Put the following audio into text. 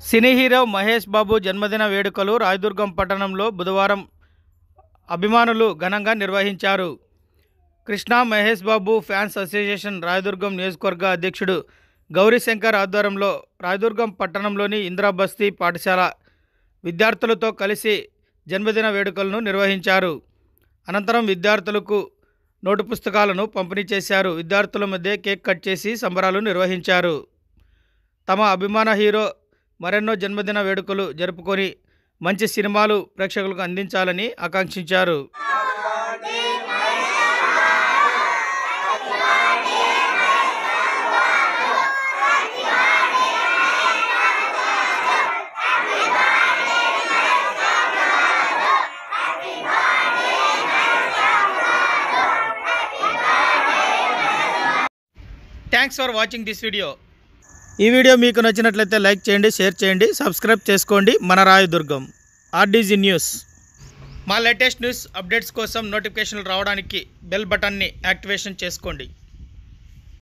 cine hero Mahesh బాబు జన్మదిన వేడుకలు రాయదుర్గం పట్టణంలో బుధవారం అభిమానులు ఘనంగా నిర్వహించారు కృష్ణా మహేష్ బాబు ఫ్యాన్స్ అసోసియేషన్ రాయదుర్గం నియోజకవర్గ అధ్యక్షుడు గౌరీశంకర్ ఆధ్వర్యంలో రాయదుర్గం పట్టణంలోని ఇందిరా బస్తీ పాఠశాల విద్యార్థులతో కలిసి జన్మదిన వేడుకలను నిర్వహించారు అనంతరం విద్యార్థులకు నోటు పుస్తకాలను పంపిణీ చేశారు విద్యార్థుల మధ్య కేక్ కట్ చేసి సంబరాలు నిర్వహించారు తమ అభిమాన హీరో మరెన్నో జన్మదిన వేడుకలు జరుపుకొని మంచి సినిమాలు ప్రేక్షకులకు అందించాలని ఆకాంక్షించారు thanks for watching this video ఈ వీడియో మీకు నచ్చినట్లయితే లైక్ చేయండి షేర్ చేయండి సబ్స్క్రైబ్ చేసుకోండి మన రాయదుర్గం ఆర్డీజీ న్యూస్ మా లేటెస్ట్ న్యూస్ అప్డేట్స్ కోసం నోటిఫికేషన్లు రావడానికి బెల్ బటన్ని యాక్టివేషన్ చేసుకోండి